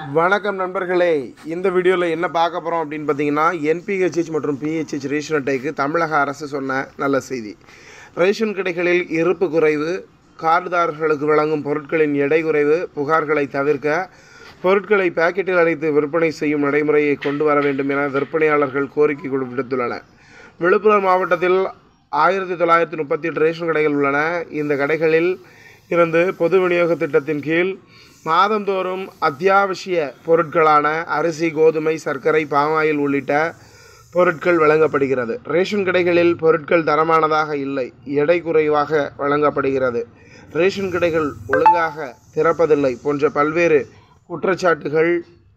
வணக்கம் நண்பர்களே இந்த வீடியோவில் என்ன பார்க்க போகிறோம் அப்படின்னு பார்த்தீங்கன்னா என்பிஹெச்ஹெச் மற்றும் பிஹெச்ஹெச் ரேஷன் அட்டைக்கு தமிழக அரசு சொன்ன நல்ல செய்தி ரேஷன் கடைகளில் இருப்பு குறைவு கார்டுதாரர்களுக்கு வழங்கும் பொருட்களின் எடை குறைவு புகார்களை தவிர்க்க பொருட்களை பாக்கெட்டில் அடைத்து விற்பனை செய்யும் நடைமுறையை கொண்டு வர வேண்டும் என விற்பனையாளர்கள் கோரிக்கை விடுத்துள்ளனர் விழுப்புரம் மாவட்டத்தில் ஆயிரத்தி தொள்ளாயிரத்தி முப்பத்தி எட்டு ரேஷன் கடைகள் உள்ளன இந்த கடைகளில் இருந்து பொது விநியோக திட்டத்தின் கீழ் மாதந்தோறும் அத்தியாவசிய பொருட்களான அரிசி கோதுமை சர்க்கரை பாமாயில் உள்ளிட்ட பொருட்கள் வழங்கப்படுகிறது ரேஷன் கடைகளில் பொருட்கள் தரமானதாக இல்லை எடை குறைவாக வழங்கப்படுகிறது ரேஷன் கடைகள் ஒழுங்காக திறப்பதில்லை போன்ற பல்வேறு குற்றச்சாட்டுகள்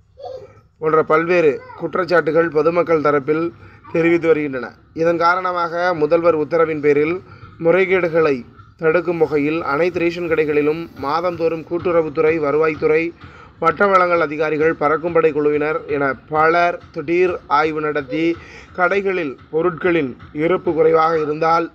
போன்ற பல்வேறு குற்றச்சாட்டுகள் பொதுமக்கள் தரப்பில் தெரிவித்து வருகின்றன இதன் காரணமாக முதல்வர் உத்தரவின் பேரில் முறைகேடுகளை தடுக்கும் வகையில் அனைத்து ரேஷன் கடைகளிலும் மாதந்தோறும் கூட்டுறவுத்துறை வருவாய்த்துறை வட்ட வழங்கல் அதிகாரிகள் பறக்கும்படை குழுவினர் என பலர் திடீர் ஆய்வு நடத்தி கடைகளில் பொருட்களின் இருப்பு குறைவாக இருந்தால்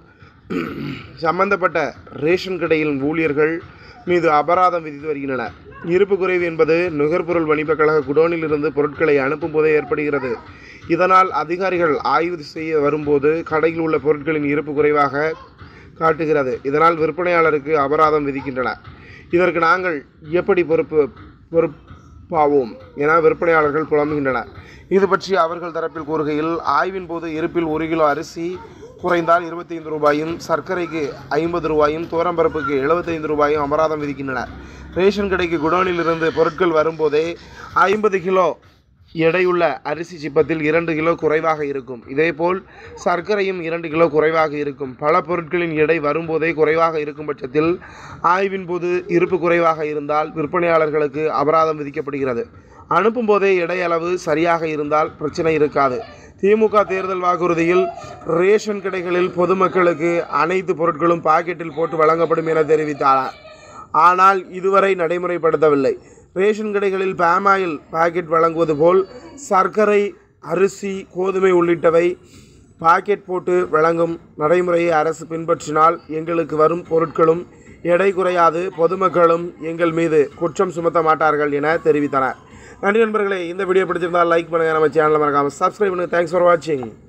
சம்பந்தப்பட்ட ரேஷன் கடையின் ஊழியர்கள் மீது அபராதம் விதித்து வருகின்றனர் இருப்பு குறைவு என்பது நுகர்பொருள் வணிகக் கழக குடோனில் இருந்து பொருட்களை அனுப்பும் போதே ஏற்படுகிறது இதனால் அதிகாரிகள் ஆய்வு செய்ய வரும்போது கடையில் உள்ள பொருட்களின் இருப்பு குறைவாக காட்டுகிறது இதனால் விற்பனையாளருக்கு அபராதம் விதிக்கின்றனர் இதற்கு நாங்கள் எப்படி பொறுப்பு பொறுப்பாவோம் என விற்பனையாளர்கள் புலம்புகின்றனர் இது பற்றி அவர்கள் தரப்பில் கூறுகையில் ஆய்வின் போது இருப்பில் ஒரு கிலோ அரிசி குறைந்தால் இருபத்தைந்து ரூபாயும் சர்க்கரைக்கு ஐம்பது ரூபாயும் தோரம்பருப்புக்கு எழுபத்தைந்து ரூபாயும் அபராதம் விதிக்கின்றனர் ரேஷன் கடைக்கு குடோனில் இருந்து பொருட்கள் வரும்போதே ஐம்பது கிலோ எடையுள்ள அரிசி சிப்பத்தில் இரண்டு கிலோ குறைவாக இருக்கும் இதேபோல் சர்க்கரையும் இரண்டு கிலோ குறைவாக இருக்கும் பல பொருட்களின் எடை வரும்போதே குறைவாக இருக்கும் பட்சத்தில் ஆய்வின் போது இருப்பு குறைவாக இருந்தால் விற்பனையாளர்களுக்கு அபராதம் விதிக்கப்படுகிறது அனுப்பும் போதே எடை அளவு சரியாக இருந்தால் பிரச்சனை இருக்காது திமுக தேர்தல் வாக்குறுதியில் ரேஷன் கடைகளில் பொதுமக்களுக்கு அனைத்து பொருட்களும் பாக்கெட்டில் போட்டு வழங்கப்படும் என தெரிவித்தார் ஆனால் இதுவரை நடைமுறைப்படுத்தவில்லை ரேஷன் கடைகளில் பாமாயில் பாக்கெட் வழங்குவது போல் சர்க்கரை அரிசி கோதுமை உள்ளிட்டவை பாக்கெட் போட்டு வழங்கும் நடைமுறையை அரசு பின்பற்றினால் எங்களுக்கு வரும் பொருட்களும் எடை குறையாது பொதுமக்களும் எங்கள் மீது குற்றம் சுமத்த மாட்டார்கள் என தெரிவித்தனர் நன்றி நண்பர்களே இந்த வீடியோ பிடிச்சிருந்தால் லைக் பண்ணுங்கள் நம்ம சேனலை மறக்காமல் சப்ஸ்கிரைப் பண்ணுங்கள் தேங்க்ஸ் ஃபார் வாட்சிங்